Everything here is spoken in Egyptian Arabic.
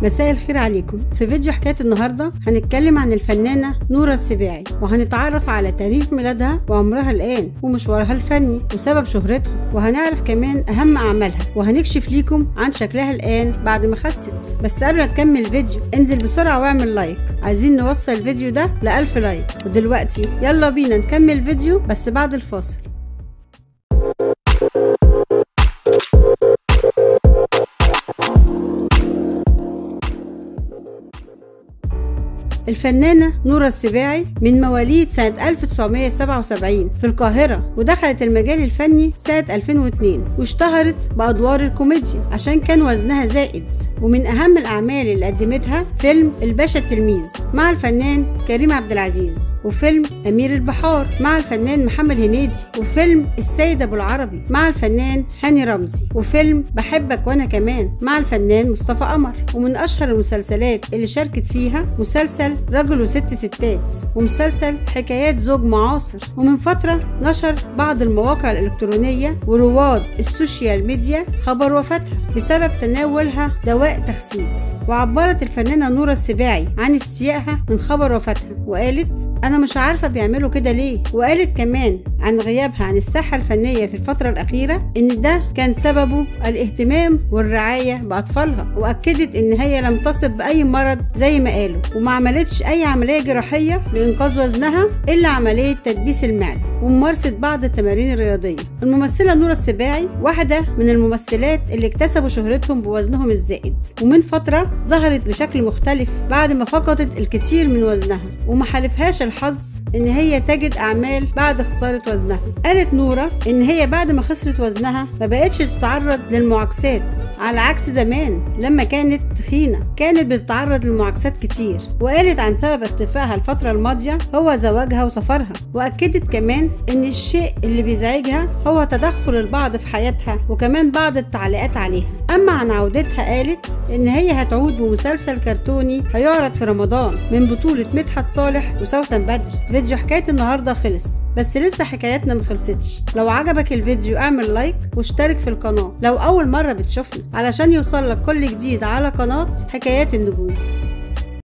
مساء الخير عليكم في فيديو حكاية النهاردة هنتكلم عن الفنانة نورة السباعي وهنتعرف على تاريخ ميلادها وعمرها الآن ومشوارها الفني وسبب شهرتها وهنعرف كمان أهم أعمالها وهنكشف ليكم عن شكلها الآن بعد ما خست بس قبل ما تكمل الفيديو انزل بسرعة واعمل لايك عايزين نوصل الفيديو ده لألف لايك ودلوقتي يلا بينا نكمل الفيديو بس بعد الفاصل الفنانة نورة السباعي من مواليد سنة 1977 في القاهرة ودخلت المجال الفني سنة 2002 واشتهرت بأدوار الكوميديا عشان كان وزنها زائد ومن أهم الأعمال اللي قدمتها فيلم الباشا التلميذ مع الفنان كريم عبد العزيز وفيلم أمير البحار مع الفنان محمد هنيدي وفيلم السيد أبو العربي مع الفنان هاني رمزي وفيلم بحبك وأنا كمان مع الفنان مصطفى قمر ومن أشهر المسلسلات اللي شاركت فيها مسلسل رجل وست ستات ومسلسل حكايات زوج معاصر ومن فترة نشر بعض المواقع الإلكترونية ورواد السوشيال ميديا خبر وفاتها بسبب تناولها دواء تخسيس وعبرت الفنانة نورة السباعي عن استيائها من خبر وفاتها وقالت أنا مش عارفة بيعملوا كده ليه وقالت كمان عن غيابها عن الساحة الفنية في الفترة الأخيرة إن ده كان سببه الاهتمام والرعاية بأطفالها وأكدت إن هي لم تصب بأي مرض زي ما قالوا وما عملتش أي عملية جراحية لإنقاذ وزنها إلا عملية تدبيس المعدة وممارسة بعض التمارين الرياضية الممثلة نورة السباعي واحدة من الممثلات اللي اكتسبوا شهرتهم بوزنهم الزائد ومن فترة ظهرت بشكل مختلف بعد ما فقدت الكثير من وزنها وما حالفهاش الحظ ان هي تجد اعمال بعد خسارة وزنها قالت نورة ان هي بعد ما خسرت وزنها ما بقتش تتعرض للمعاكسات على عكس زمان لما كانت تخينة كانت بتتعرض للمعاكسات كتير وقالت عن سبب اختفائها الفترة الماضية هو زواجها وسفرها واكدت كمان ان الشيء اللي بيزعجها هو تدخل البعض في حياتها وكمان بعض التعليقات عليها اما عن عودتها قالت ان هي هتعود بمسلسل كرتوني هيعرض في رمضان من بطولة مدحت صالح وسوسن بدر فيديو حكاية النهاردة خلص بس لسه حكاياتنا ما خلصتش لو عجبك الفيديو اعمل لايك واشترك في القناة لو اول مرة بتشوفنا علشان يوصلك كل جديد على قناة حكايات النجوم